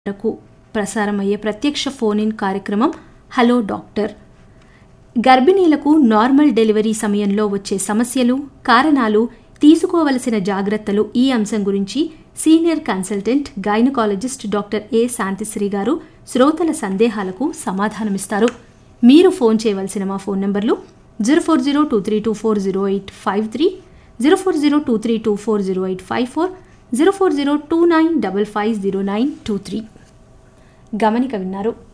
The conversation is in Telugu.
కు ప్రసారమయ్యే ప్రత్యక్ష ఫోన్ ఇన్ కార్యక్రమం హలో డాక్టర్ గర్భిణీలకు నార్మల్ డెలివరీ సమయంలో వచ్చే సమస్యలు కారణాలు తీసుకోవలసిన జాగ్రత్తలు ఈ అంశం గురించి senior consultant gynaecologist doctor A Shanthisri గారు శ్రోతల సందేహాలకు సమాధానమిస్తారు మీరు ఫోన్ చేయవలసిన మా ఫోన్ నంబర్లు zero four zero two three two four zero eight five three zero four zero two three two four zero eight five four zero four zero two nine double five zero nine two three గమనిక విన్నారు